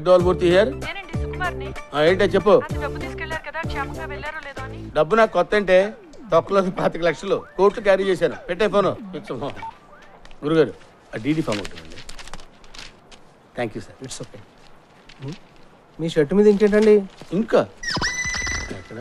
McDowell Murthy here నేనండి సుకుమార్ని ఏంటో చెప్పు అంత డబ్బు తీసుకెళ్లారు కదా క్షేమంగా వెళ్ళారో లేదో అని డబ్బు నాకు కొత్త అంటే తొక్కలో పాతిక లక్షలు కోట్లు క్యారీ చేశాను పెట్టే ఫోను పిచ్చమో గురుగారు ఆ డీడీ ఫామ్ ఉంటుంది thank you sir it's okay మీ షర్ట్ మీద ఇంకేంటండి ఇంకా ఎక్కడ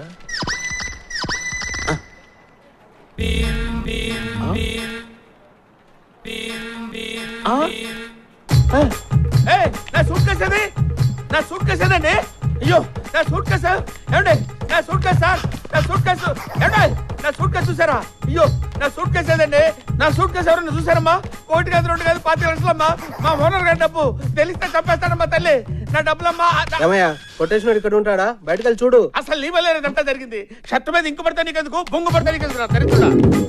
ఆ? ఆ? ఏయ్, నా సూట్ కేసు అది నా సూట్ కేసు ఏదండి అయ్యో నా సూట్ కేసు ఏమండి నా సూట్ కేసు సార్ నా సూట్ కేసు ఏమండి నా సూట్ కేసు చూసారా అయ్యో నా సూట్ కేసు ఏదండి నా సూట్ కేసు ఎవరన్నా చూసారమ్మా ఒకటి కాదు రెండు కాదు పాతి లక్షలమ్మా మా ఓనర్ గారి డబ్బు తెలిస్తే చంపేస్తాడమ్మా తల్లి నా డబ్బులమ్మా నా- ఏమయ్యా కొటేషన్ ఇక్కడ ఉంటాడా బయటకు వెళ్ళి చూడు అసలు నీ వల్లే ఇదంతా జరిగింది షర్ట్ మీద ఇంకు పడితే నీకెందుకు బొంగు పడితే నీకెందుకు రా దరిద్రుడా.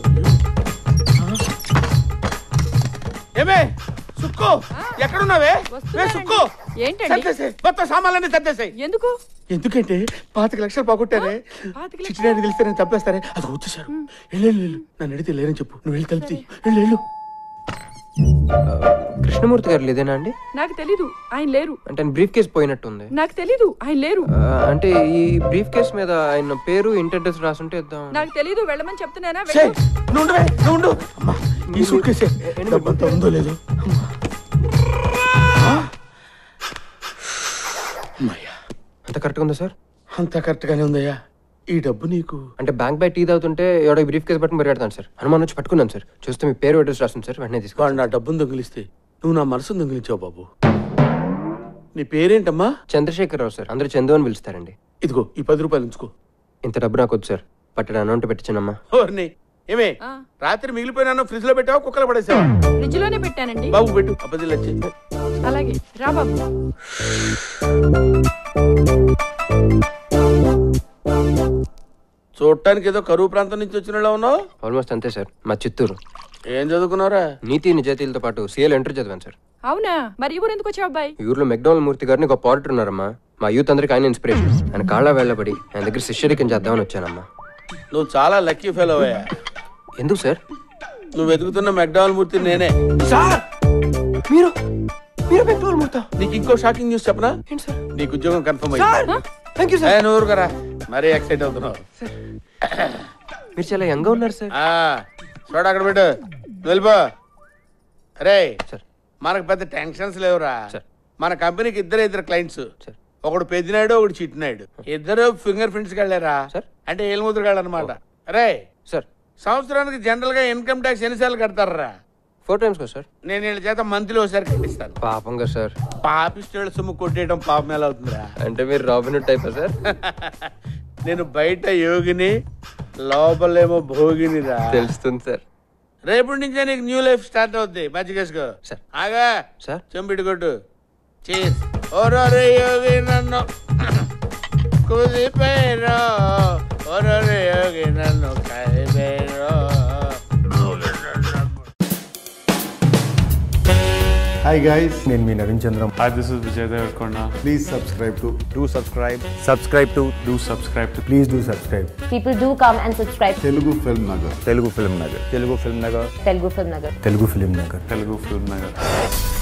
ఏమే సుక్కు ఎక్కడున్నావే ఏ సుక్కు ఏంటండి? సర్దేసేయ్. మొత్తం సామాన్లన్నీ సర్దేశాయి ఎందుకు ఎందుకంటే పాతిక లక్షలు పోగొట్టారే పాతిక లక్షలా? చిట్టి తెలిస్తే నేను తప్పేస్తారే అది వచ్చేసారు వెళ్ళు వెళ్ళు, వెళ్ళు నన్ను అడిగితే లేరని చెప్పు నువ్వు వెళ్ళి కలిపి వెళ్ళు వెళ్ళు కృష్ణమూర్తి గారు లేదేనా అండి నాకు తెలీదు ఆయన లేరు అంటే బ్రీఫ్ కేస్ పోయినట్టుంది నాకు తెలీదు ఆయన లేరు ఆ, అంటే ఈ బ్రీఫ్ కేస్ మీద ఆయన పేరు ఇంటర్ అడ్రస్ రాసుంటే ఇద్దాం నాకు తెలీదు వెళ్ళమని చెప్తున్నానా ఛే, వెళ్ళు. నువ్వు ఉండవే నువ్వు ఉండు అమ్మా ఈ సూట్ కేసే డబ్బంతా ఉందో లేదో అమ్మా. ఆ? అమ్మయ్యా అంత కరెక్ట్గా ఉందా సార్ అంతా కరెక్ట్ గానే ఉందయ్యా ఈ డబ్బు నీకు అంటే బ్యాంక్ బై టీ తాగుతుంటే ఎవడో బ్రీఫ్ కేస్ పట్టుకుని పరిగెడతాను సార్ హనుమాన్ వచ్చి పట్టుకున్నాను సార్ చూస్తే మీ పేరు అడ్రస్ రాస్తుంది సార్ వెంటనే తీసుకో వాడు నా డబ్బును దొంగిలిస్తే నువ్వు నా మనసును దొంగిలించావు బాబు నీ పేరేంటమ్మా చంద్రశేఖర్ రావు సార్ అందరూ చందు అని పిలుస్తారండి ఇదిగో ఈ పది రూపాయలు ఉంచుకో ఇంత డబ్బు నాకు వద్దు సార్ పట్టడం అమౌంట్ పెట్టించానమ్మా ఓర్ని ఏమే ఆ. రాత్రి మిగిలిపోయినాను ఫ్రిడ్జ్ లో పెట్టావా కుక్కలు పడేసావా ఫ్రిడ్జ్ లోనే పెట్టానండి బాబు పెట్టు అబ్బదిల్లు వచ్చి అలాగే రా బాబు చూడటానికి ఏదో కరువు ప్రాంతం నుంచి వచ్చిన వాళ్ళ ఉన్నావు ఆల్మోస్ట్ అంతే సార్ మా చిత్తూరు ఏం చదువుకున్నారా నీతి నిజాయితీలతో పాటు సీఎల్ ఎంటర్ చదివాను సార్ అవునా మరి ఈ ఊరు ఎందుకు వచ్చావు అబ్బాయి ఈ ఊర్లో మెక్డోనల్ మూర్తి గారిని గొప్ప ఆడిటర్ ఉన్నారమ్మా మా యూత్ అందరికి ఆయన ఇన్స్పిరేషన్ ఆయన కాళ్ళ వెళ్ళబడి ఆయన దగ్గర శిష్యరికం చేద్దామని వచ్చానమ్మా నువ్వు చాలా లక్కీ ఫెయిల్ అయ్యా ఎందుకు సార్ నువ్వు వెతుకుతున్న మెక్డావల్ మూర్తి నేనే సార్ మీరు మీరు మెక్డోనల్ మూర్త నీకు ఇంకో షాకింగ్ న్యూస్ చెప్పనా ఏంటి సార్ నీకు ఉద్యోగం కన్ఫర్మ్ అయ్యింది థ్యాంక్ యూ ఏ, సార్ నువ్వు ఊరుకోరా మరీ ఎక్సైట్ అవుతున్నావు మీరు చాలా యంగ్గా ఉన్నారు సార్ ఆ, చూడు అక్కడ పెట్టు నువ్వు వెళ్ళిపో అరే సార్ మనకు పెద్ద టెన్షన్స్ లేవురా సార్. మన కంపెనీకి ఇద్దరు ఇద్దరు క్లయింట్స్ సార్ ఒకడు పెద్దినాయుడు ఒకడు చిట్టినాయుడు ఇద్దరు ఫింగర్ ప్రింట్స్ వెళ్ళారా సార్. అంటే ఏలుముద్రగాళ్ళు అనమాట అరే సార్ సంవత్సరానికి జనరల్ గా ఇన్కమ్ ట్యాక్స్ ఎన్నిసార్లు కడతారా ఫోర్ టైమ్స్ కదా సార్ నేను వీళ్ళ చేత మంత్లీ ఒకసారి కట్టిస్తాను పాపంగా సార్ పాపిస్టేళ్ళ సొమ్ము కొట్టేయడం పాపం ఎలా అవుతుందిరా అంటే మీరు రాబిన్ టైపా సార్ నేను బయట యోగిని లోపలేమో భోగినిరా తెలుస్తుంది సార్ రేపటి నుంచే నీకు న్యూ లైఫ్ స్టార్ట్ అవుద్ది మజ్జిగేసుకో సార్. ఆగా సార్ చెంపిటి కొట్టు చీస్ ఓరోరే యోగి నన్ను కుదిపోయిరో ఓరోరే యోగి నన్ను కైపోయిరో హాయ్ గైస్ నేను మీ Naveen Chandram Hi, this is Vijay Devarkonda. Please subscribe to do subscribe subscribe to Do subscribe to please do subscribe People do come and subscribe to Telugu Film Nagar Telugu Film Nagar. Telugu Film Nagar. Telugu Film Nagar. Telugu Film Nagar Telugu Film Nagar.